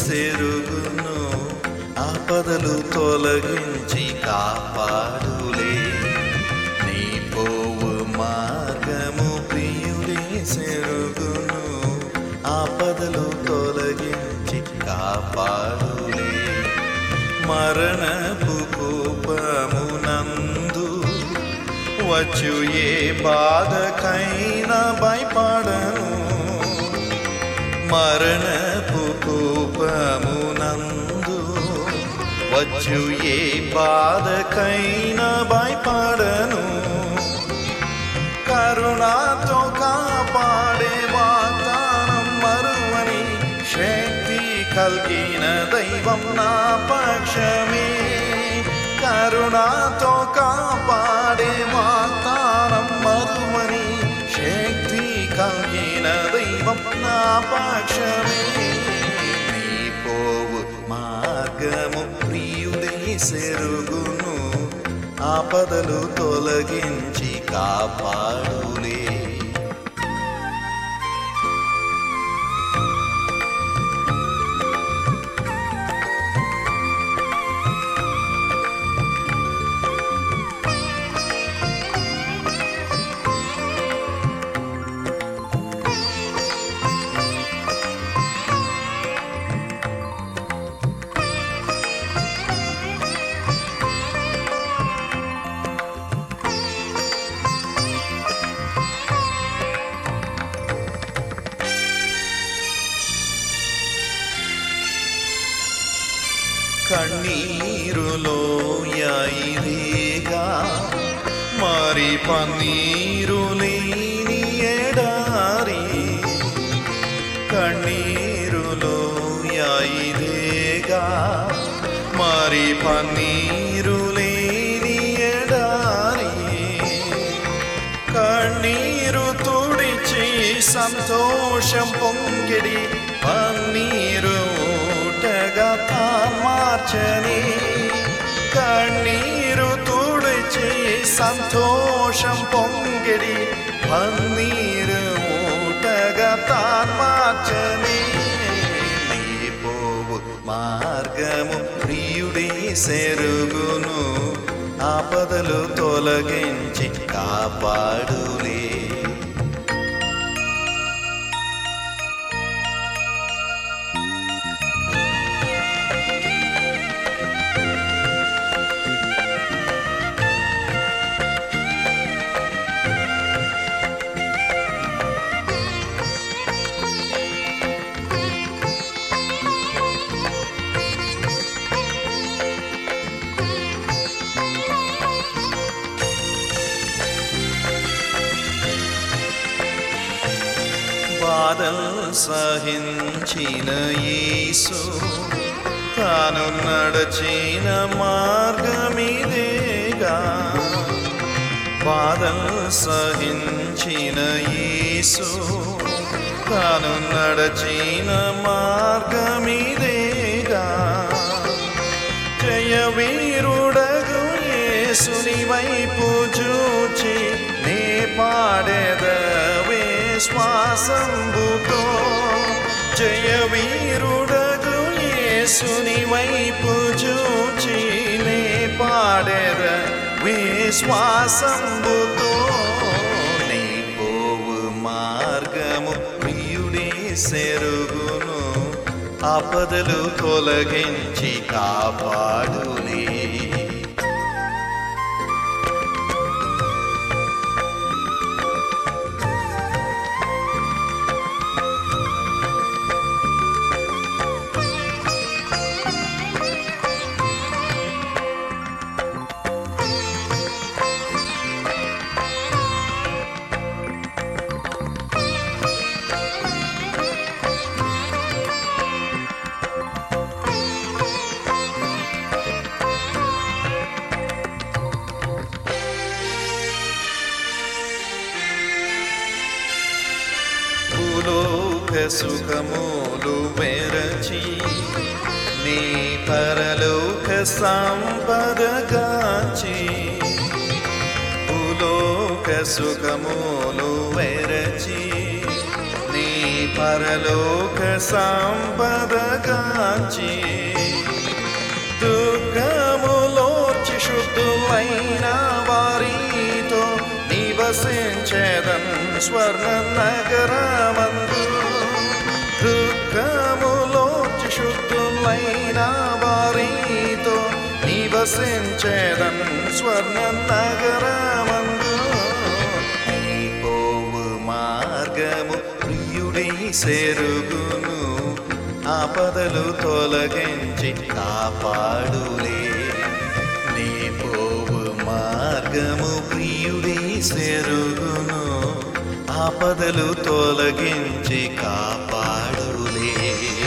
సెరుగును ఆపదలు తొలగించి కాపాడులే నీ పోవు మార్గము ప్రియుడే సెరుగును ఆపదలు తొలగించి కాపాడులే మరణపు కోపమునందు వచ్చు ఏ బాధకైనా భయపడను మరణపు కోపమునందు వచ్చు ఏ బాధకైనా భయపడను కరుణాతో కాపాడే వాతానం మరువని శక్తి కలిగిన దైవం నా పక్షమే కరుణాతో కాపాడే వాతానం మరువని శక్తి కలిగిన దైవం నా పక్షమే నీ పోవు మార్గము ప్రియుడే సెరుగును ఆపదలు తొలగించి కాపాడులే కಣ್ಣీరులో యాయిరేగా మరి పన్నీరు లేని ఎడారి కಣ್ಣీరులో యాయిరేగా మరి పన్నీరు లేని ఎడారి కಣ್ಣీరు తుడిచి సంతోషం పొంగిడి పన్నీరు ఊటగా మార్చని కన్నీరు తుడిచి సంతోషం పొంగిడి పన్నీరు ఊటగా మార్చని నీ పోవు మార్గము ప్రియుడే సెరుగును ఆపదలు తొలగించి కాపాడులే బాధల్ సహించిన యేసు తాను నడచిన మార్గమిదేగా బాధల్ సహించిన యేసు తాను నడచిన మార్గమిదేగా జయ వీరుడగు యేసుని వైపు చూచి నే పాడెదవే శ్వాసంబుతో జయ వీరుడగు యేసుని వైపు చూచి నే పాడెద విశ్వాసంబుతో నీ పోవు మార్గము ప్రియుడే సెరుగును ఆపదలు తొలగించి కాపాడులే భూలోక సుఖములు మెరచి నీ పరలోక సంపదగాచి భూలోక సుఖములు వెరచి నీ పరలోక సంపదగాంచి దుఃఖములోర్చి శుద్ధులైన వారితో నివసించేదన్ స్వర్ణ నగరమందు దుఃఖములోర్చి శుద్ధులైన వారితో నివసించేదన్ స్వర్ణ నగరమందు నీ పోవు మార్గము ప్రియుడై సేరుగును ఆపదలు తొలగించి కాపాడులే నీ పోవు మార్గము ప్రియుడై సేరుగును ఆపదలు తొలగించి కాపాడులే